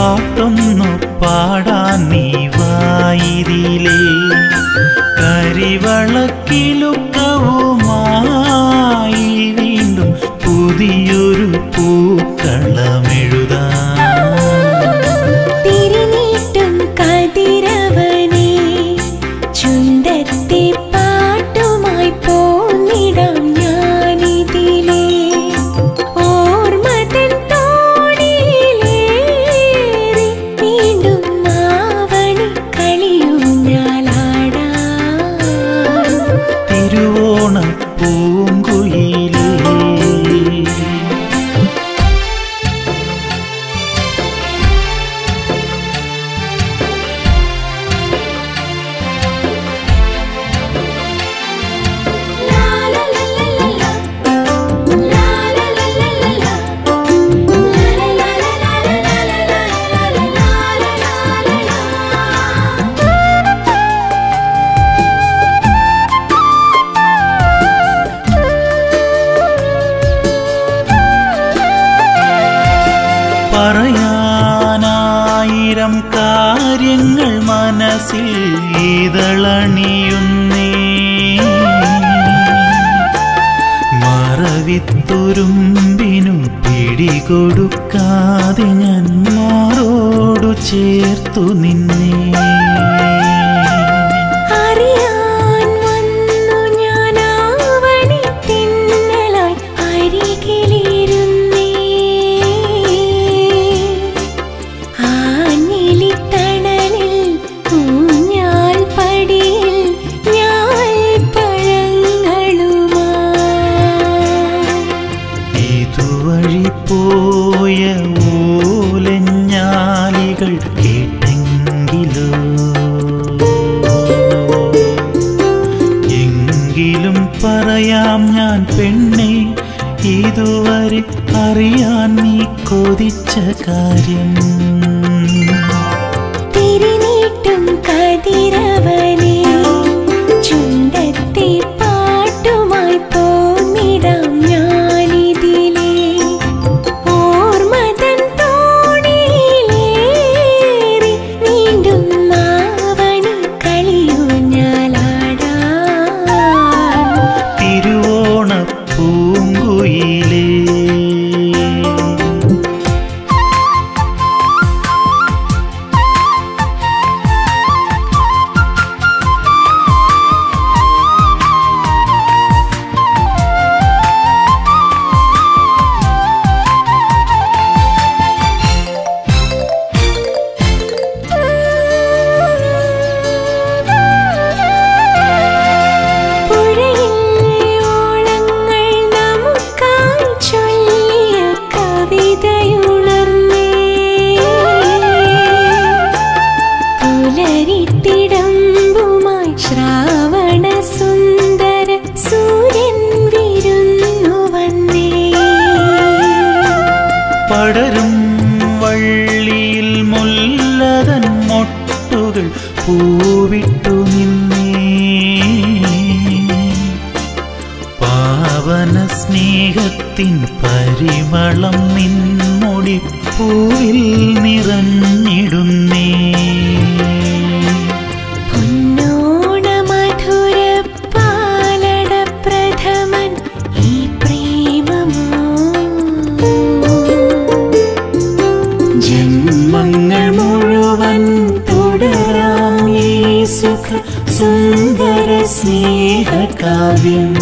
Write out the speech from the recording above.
പാട്ടൊന്നു പാടാൻ നീ വായിരിലേ കരിവളക്കിലുക്കവുമായി വീണ്ടും പുതിയൊരു പൂക്കളമെഴുതാം തിരിനീട്ടും കതിരവനെ ചുണ്ടത്തെ പാട്ടുമായി പോന്നിടാം ഞാനിതിലേ ഓർമ്മതൻ തോണിയിലേറി വീണ്ടും മാവണി കളിയൂഞ്ഞാലാടാം തിരുവോണ പൂങ്കുയിലേ പറയാനായിരം കാര്യങ്ങൾ മനസ്സിൽ ഇതളണിയുന്നേ മറവിത്തുരുമ്പിനു പിടികൊടുക്കാതെ ഞാൻ മാറോടു ചേർത്തു നിന്നേ അറിയാൻ വന്നു ഞാൻ ആവണി തിന്നലായി അരികിലിരുന്നേ ആഞ്ഞിലിത്തണലിൽ ഊഞ്ഞാൽ പടിയിൽ ഞാൻ പഴങ്ങളുമാ ഇതുവഴി പോയ ഓലഞ്ഞാലികൾ കേട്ടെങ്കിലോ എങ്കിലും പറയാം ഞാൻ പെണ്ണെ ഇതുവരെ അറിയാൻ നീ കൊതിച്ച കാര്യം തിരിനീട്ടും കതിരവനെ ചുണ്ടത്തെ പാട്ടുമായി പോന്നിടാം ഞാനിതിലേ ഓർമ്മതൻ തോണിയിലേറി വീണ്ടും മാവണി കളിയൂഞ്ഞാലാടാം തിരുവോണ പൂങ്കുയിലേ പുഴയിൽ ഓളങ്ങൾ നമുക്കായി ചൊല്ലിയ കവിതയുണർന്നേ പുലരിത്തിടമ്പുമായി ശ്രാവണ സുന്ദര സൂര്യൻ വിരുന്നു വന്നേ പടരും വള്ളിയിൽ മുല്ലതൻ മൊട്ടുകൾ പൂവിട്ടു നിന്നേ പാവന സ്നേഹത്തിൻ പരിമളം നിൻമൊടി പൂവിൽ നിറഞ്ഞിടുന്നേ പൊന്നോണ മധുര പാലട പ്രഥമൻ ഈ പ്രേമമോ ജന്മങ്ങൾ മുഴുവൻ തുടരാം ഈ സുഖ സുന്ദര സ്നേഹകാവ്യം